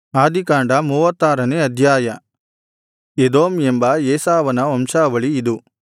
ಆದಿಕಾಂಡ ಮೂವತ್ತಾರನೇ ಅಧ್ಯಾಯ ಎದೋಮ್ ಎಂಬ ಏಸಾವನ ವಂಶಾವಳಿ ಇದು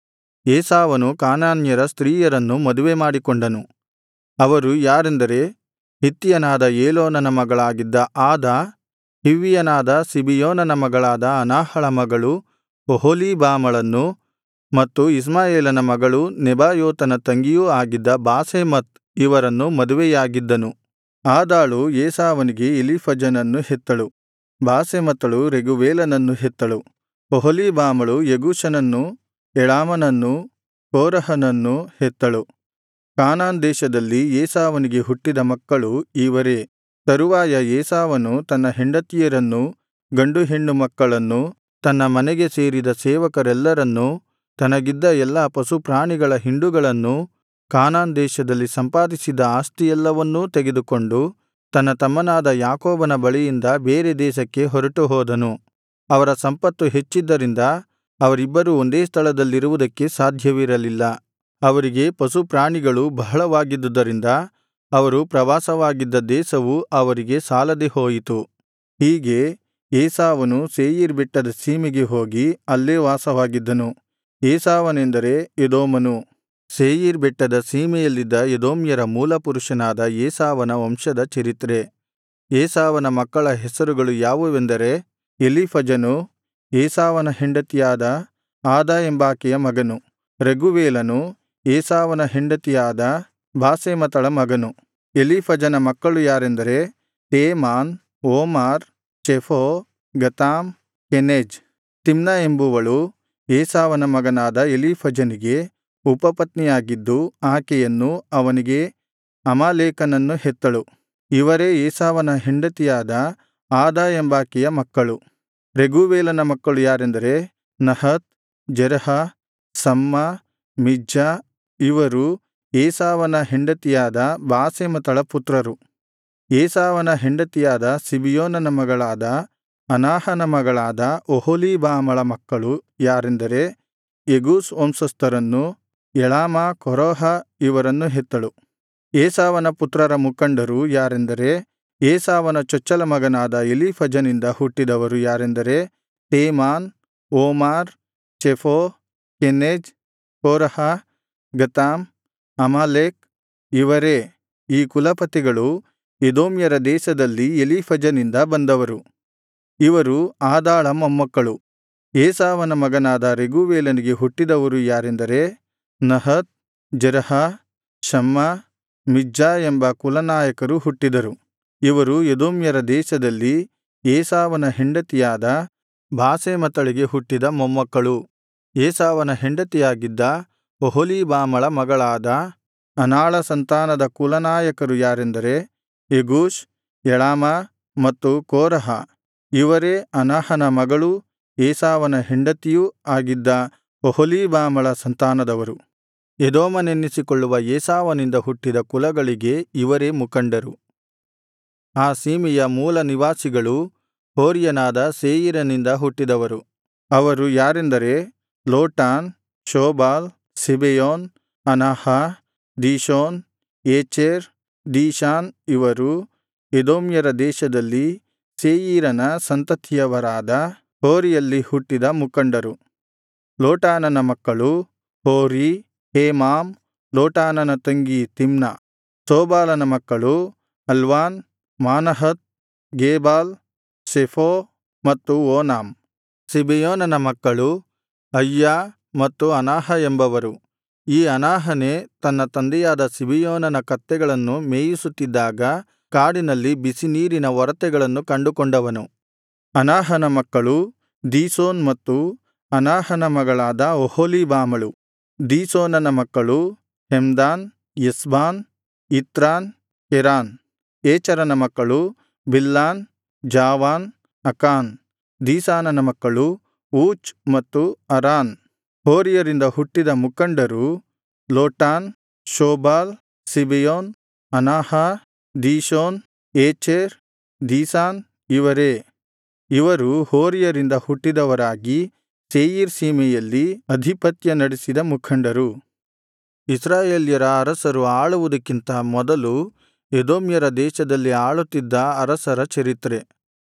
ಏಸಾವನು ಕಾನಾನ್ಯರ ಸ್ತ್ರೀಯರನ್ನು ಮದುವೆಮಾಡಿಕೊಂಡನು ಅವರು ಯಾರೆಂದರೆ ಹಿತ್ತಿಯನಾದ ಏಲೋನನ ಮಗಳಾಗಿದ್ದ ಆದಾ ಹಿವ್ವಿಯನಾದ ಸಿಬಿಯೋನನ ಮಗಳಾದ ಅನಾಹಳ ಮಗಳು ಒಹೊಲೀಬಾಮಳನ್ನು ಮತ್ತು ಇಷ್ಮಾಯೇಲನ ಮಗಳೂ ನೆಬಾಯೋತನ ತಂಗಿಯೂ ಆಗಿದ್ದ ಬಾಸೆಮತ್ ಇವರನ್ನು ಮದುವೆಯಾಗಿದ್ದನು ಆದಾಳು ಏಸಾವನಿಗೆ ಎಲೀಫಜನನ್ನು ಹೆತ್ತಳು ಬಾಸೆಮತಳು ರೆಗೂವೇಲನನ್ನು ಹೆತ್ತಳು ಒಹೊಲೀಬಾಮಳು ಯೆಗೂಷನನ್ನೂ ಯಳಾಮನನ್ನೂ ಕೋರಹನನ್ನೂ ಹೆತ್ತಳು ಕಾನಾನ್ ದೇಶದಲ್ಲಿ ಏಸಾವನಿಗೆ ಹುಟ್ಟಿದ ಮಕ್ಕಳು ಇವರೇ ತರುವಾಯ ಏಸಾವನು ತನ್ನ ಹೆಂಡತಿಯರನ್ನೂ ಗಂಡು ಹೆಣ್ಣು ಮಕ್ಕಳನ್ನೂ ತನ್ನ ಮನೆಗೆ ಸೇರಿದ ಸೇವಕರೆಲ್ಲರನ್ನೂ ತನಗಿದ್ದ ಎಲ್ಲಾ ಪಶುಪ್ರಾಣಿಗಳ ಹಿಂಡುಗಳನ್ನೂ ಕಾನಾನ್ ದೇಶದಲ್ಲಿ ಸಂಪಾದಿಸಿದ್ದ ಆಸ್ತಿಯೆಲ್ಲವನ್ನೂ ತೆಗೆದುಕೊಂಡು ತನ್ನ ತಮ್ಮನಾದ ಯಾಕೋಬನ ಬಳಿಯಿಂದ ಬೇರೆ ದೇಶಕ್ಕೆ ಹೊರಟುಹೋದನು ಅವರ ಸಂಪತ್ತು ಹೆಚ್ಚಿದ್ದರಿಂದ ಅವರಿಬ್ಬರೂ ಒಂದೇ ಸ್ಥಳದಲ್ಲಿರುವುದಕ್ಕೆ ಸಾಧ್ಯವಿರಲಿಲ್ಲ ಅವರಿಗೆ ಪಶುಪ್ರಾಣಿಗಳು ಬಹಳವಾಗಿದ್ದುದರಿಂದ ಅವರು ಪ್ರವಾಸವಾಗಿದ್ದ ದೇಶವು ಅವರಿಗೆ ಸಾಲದೆ ಹೋಯಿತು ಹೀಗೆ ಏಸಾವನು ಸೇಯೀರ್ ಬೆಟ್ಟದ ಸೀಮೆಗೆ ಹೋಗಿ ಅಲ್ಲೇ ವಾಸವಾಗಿದ್ದನು ಏಸಾವನೆಂದರೆ ಎದೋಮನು ಸೇಯೀರ್ ಬೆಟ್ಟದ ಸೀಮೆಯಲ್ಲಿದ್ದ ಎದೋಮ್ಯರ ಮೂಲಪುರುಷನಾದ ಏಸಾವನ ವಂಶದ ಚರಿತ್ರೆ ಏಸಾವನ ಮಕ್ಕಳ ಹೆಸರುಗಳು ಯಾವುವೆಂದರೆ ಎಲೀಫಜನು ಏಸಾವನ ಹೆಂಡತಿಯಾದ ಆದಾ ಎಂಬಾಕೆಯ ಮಗನು ರೆಗೂವೇಲನು ಏಸಾವನ ಹೆಂಡತಿಯಾದ ಬಾಸೆಮತಳ ಮಗನು ಎಲೀಫಜನ ಮಕ್ಕಳು ಯಾರೆಂದರೆ ತೇಮಾನ್ ಓಮಾರ್ ಚೆಫೋ ಗತಾಮ್ ಕೆನೆಜ್ ತಿಮ್ನ ಎಂಬುವಳು ಏಸಾವನ ಮಗನಾದ ಎಲೀಫಜನಿಗೆ ಉಪಪತ್ನಿಯಾಗಿದ್ದು ಆಕೆಯನ್ನು ಅವನಿಗೆ ಅಮಾಲೇಕನನ್ನು ಹೆತ್ತಳು ಇವರೇ ಏಸಾವನ ಹೆಂಡತಿಯಾದ ಆದಾ ಎಂಬಾಕೆಯ ಮಕ್ಕಳು ರೆಗೂವೇಲನ ಮಕ್ಕಳು ಯಾರೆಂದರೆ ನಹತ್ ಜೆರಹ ಸಮ್ಮ ಮಿಜ್ಜಾ ಇವರು ಏಸಾವನ ಹೆಂಡತಿಯಾದ ಬಾಸೆಮತಳ ಪುತ್ರರು ಏಸಾವನ ಹೆಂಡತಿಯಾದ ಸಿಬಿಯೋನನ ಮಗಳಾದ ಅನಾಹನ ಮಗಳಾದ ಒಹೊಲೀಬಾಮಳ ಮಕ್ಕಳು ಯಾರೆಂದರೆ ಯೆಗೂಷ್ ವಂಶಸ್ಥರನ್ನು ಯಳಾಮ ಕೋರಹ ಇವರನ್ನು ಹೆತ್ತಳು ಏಸಾವನ ಪುತ್ರರ ಮುಖಂಡರು ಯಾರೆಂದರೆ ಏಸಾವನ ಚೊಚ್ಚಲ ಮಗನಾದ ಎಲೀಫಜನಿಂದ ಹುಟ್ಟಿದವರು ಯಾರೆಂದರೆ ತೇಮಾನ್ ಓಮಾರ್ ಚೆಫೋ ಕೆನೆಜ್ ಕೋರಹ ಗತಾಮ್ ಅಮಾಲೇಕ್ ಇವರೇ ಈ ಕುಲಪತಿಗಳು ಎದೋಮ್ಯರ ದೇಶದಲ್ಲಿ ಎಲೀಫಜನಿಂದ ಬಂದವರು ಇವರು ಆದಾಳ ಮೊಮ್ಮಕ್ಕಳು ಏಸಾವನ ಮಗನಾದ ರೆಗೂವೇಲನಿಗೆ ಹುಟ್ಟಿದವರು ಯಾರೆಂದರೆ ನಹತ್ ಜೆರಹ ಶಮ್ಮ ಮಿಜ್ಜಾ ಎಂಬ ಕುಲನಾಯಕರು ಹುಟ್ಟಿದರು ಇವರು ಎದೋಮ್ಯರ ದೇಶದಲ್ಲಿ ಏಸಾವನ ಹೆಂಡತಿಯಾದ ಬಾಸೆಮತಳಿಗೆ ಹುಟ್ಟಿದ ಮೊಮ್ಮಕ್ಕಳು ಏಸಾವನ ಹೆಂಡತಿಯಾಗಿದ್ದ ಒಹೊಲೀಬಾಮಳ ಮಗಳಾದ ಅನಾಳ ಸಂತಾನದ ಕುಲನಾಯಕರು ಯಾರೆಂದರೆ ಯೆಗೂಷ್ ಯಳಾಮ ಮತ್ತು ಕೋರಹ ಇವರೇ ಅನಾಹನ ಮಗಳೂ ಏಸಾವನ ಹೆಂಡತಿಯೂ ಆಗಿದ್ದ ಒಹೊಲೀಬಾಮಳ ಸಂತಾನದವರು ಎದೋಮನೆನ್ನಿಸಿಕೊಳ್ಳುವ ಏಸಾವನಿಂದ ಹುಟ್ಟಿದ ಕುಲಗಳಿಗೆ ಇವರೇ ಮುಖಂಡರು ಆ ಸೀಮೆಯ ಮೂಲ ನಿವಾಸಿಗಳು ಹೋರಿಯನಾದ ಸೇಯೀರನಿಂದ ಹುಟ್ಟಿದವರು ಅವರು ಯಾರೆಂದರೆ Lotan Shobal Zibeon Anah Dishon Ezer Dishan ಇವರು ಎದೋಮ್ಯರ ದೇಶದಲ್ಲಿ ಸೇಯೀರನ ಸಂತತಿಯವರಾದ ಹೋರಿಯಲ್ಲಿ ಹುಟ್ಟಿದ ಮುಖಂಡರು ಲೋಟಾನನ ಮಕ್ಕಳು ಹೋರಿ ಹೇಮಾಮ್ ಲೋಟಾನನ ತಂಗಿ ತಿಮ್ನ ಶೋಬಾಲನ ಮಕ್ಕಳು ಅಲ್ವಾನ್ ಮಾನಹತ್ ಗೇಬಾಲ್ ಶೆಫೋ ಮತ್ತು ಓನಾಮ್ ಸಿಬೆಯೋನನ ಮಕ್ಕಳು ಅಯ್ಯಾ ಮತ್ತು ಅನಾಹ ಎಂಬವರು ಈ ಅನಾಹನೇ ತನ್ನ ತಂದೆಯಾದ ಸಿಬಿಯೋನನ ಕತ್ತೆಗಳನ್ನು ಮೇಯಿಸುತ್ತಿದ್ದಾಗ ಕಾಡಿನಲ್ಲಿ ಬಿಸಿನೀರಿನ ಒರತೆಗಳನ್ನು ಕಂಡುಕೊಂಡವನು ಅನಾಹನ ಮಕ್ಕಳು ದೀಶೋನ್ ಮತ್ತು ಅನಾಹನ ಮಗಳಾದ ಒಹೊಲೀಬಾಮಳು ದೀಶೋನನ ಮಕ್ಕಳು ಹೆಮ್ದಾನ್ ಎಷ್ಬಾನ್ ಇತ್ರಾನ್ ಕೆರಾನ್ ಏಚರನ ಮಕ್ಕಳು ಬಿಲ್ಹಾನ್ ಜಾವಾನ್ ಅಕಾನ್ ದೀಶಾನನ ಮಕ್ಕಳು ಊಚ್ ಮತ್ತು ಅರಾನ್ ಹೋರಿಯರಿಂದ ಹುಟ್ಟಿದ ಮುಖಂಡರು Lotan Shobal Zibeon Anah Dishon Ezer Dishan ಇವರೇ ಇವರು ಹೋರಿಯರಿಂದ ಹುಟ್ಟಿದವರಾಗಿ ಸೇಯೀರ್ ಸೀಮೆಯಲ್ಲಿ ಅಧಿಪತ್ಯ ನಡೆಸಿದ ಮುಖಂಡರು ಇಸ್ರಾಯೇಲ್ಯರ ಅರಸರು ಆಳುವುದಕ್ಕಿಂತ ಮೊದಲು ಎದೋಮ್ಯರ ದೇಶದಲ್ಲಿ ಆಳುತ್ತಿದ್ದ ಅರಸರ ಚರಿತ್ರೆ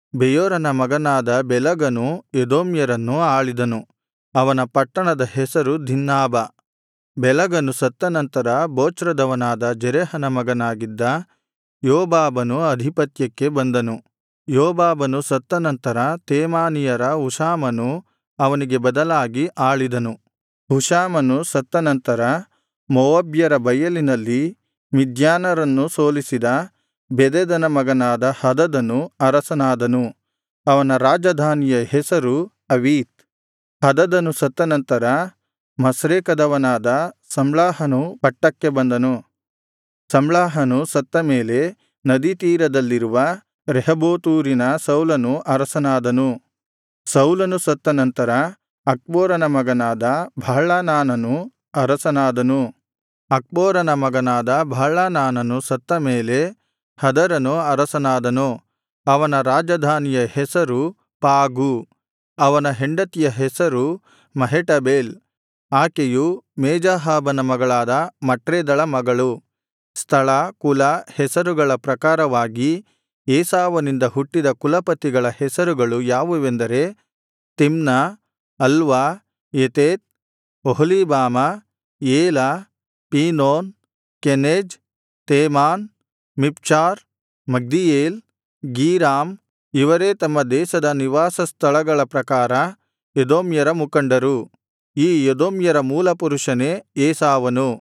ಬೆಯೋರನ ಮಗನಾದ ಬೆಲಗನು ಎದೋಮ್ಯರನ್ನು ಆಳಿದನು ಅವನ ಪಟ್ಟಣದ ಹೆಸರು ದಿನ್ಹಾಬಾ ಬೆಲಗನು ಸತ್ತ ನಂತರ ಬೊಚ್ರದವನಾದ ಜೆರಹನ ಮಗನಾಗಿದ್ದ ಯೋಬಾಬನು ಅಧಿಪತ್ಯಕ್ಕೆ ಬಂದನು ಯೋಬಾಬನು ಸತ್ತ ನಂತರ ತೇಮಾನೀಯರ ಹುಷಾಮನು ಅವನಿಗೆ ಬದಲಾಗಿ ಆಳಿದನು ಹುಷಾಮನು ಸತ್ತ ನಂತರ ಮೋವಾಬ್ಯರ ಬಯಲಿನಲ್ಲಿ ಮಿದ್ಯಾನರನ್ನು ಸೋಲಿಸಿದ ಬೆದದನ ಮಗನಾದ ಹದದನು ಅರಸನಾದನು ಅವನ ರಾಜಧಾನಿಯ ಹೆಸರು ಅವೀತ್ ಹದದನು ಸತ್ತ ನಂತರ ಮಸ್ರೇಕದವನಾದ ಸಮ್ಲಾಹನು ಪಟ್ಟಕ್ಕೆ ಬಂದನು ಸಮ್ಲಾಹನು ಸತ್ತ ಮೇಲೆ ನದೀತೀರದಲ್ಲಿರುವ ರೆಹೋಬೋತೂರಿನ ಸೌಲನು ಅರಸನಾದನು ಸೌಲನು ಸತ್ತ ನಂತರ ಅಕ್ಬೋರನ ಮಗನಾದ ಬಾಳ್ಹಾನಾನನು ಅರಸನಾದನು ಅಕ್ಬೋರನ ಮಗನಾದ ಬಾಳ್ಹಾನಾನನು ಸತ್ತ ಮೇಲೆ ಹದರನು ಅರಸನಾದನು ಅವನ ರಾಜಧಾನಿಯ ಹೆಸರು ಪಾಗು ಅವನ ಹೆಂಡತಿಯ ಹೆಸರು ಮಹೇಟಬೇಲ್ ಆಕೆಯು ಮೇಜಾಹಾಬನ ಮಗಳಾದ ಮಟ್ರೇದಳ ಮಗಳು ಸ್ಥಳ ಕುಲ ಹೆಸರುಗಳ ಪ್ರಕಾರವಾಗಿ ಏಸಾವನಿಂದ ಹುಟ್ಟಿದ ಕುಲಪತಿಗಳ ಹೆಸರುಗಳು ಯಾವುವೆಂದರೆ ತಿಮ್ನ ಅಲ್ವಾ ಯೆತೇತ್ ಒಹೊಲೀಬಾಮ ಏಲ ಪೀನೋನ್ ಕೆನೆಜ್ ತೇಮಾನ್ ಮಿಪ್ಚಾರ್ ಮಗ್ದೀಯೇಲ್ ಗೀರಾಮ್ ಇವರೇ ತಮ್ಮ ದೇಶದ ನಿವಾಸ ಸ್ಥಳಗಳ ಪ್ರಕಾರ ಎದೋಮ್ಯರ ಮುಖಂಡರು ಈ ಎದೋಮ್ಯರ ಮೂಲಪುರುಷನೇ ಏಸಾವನು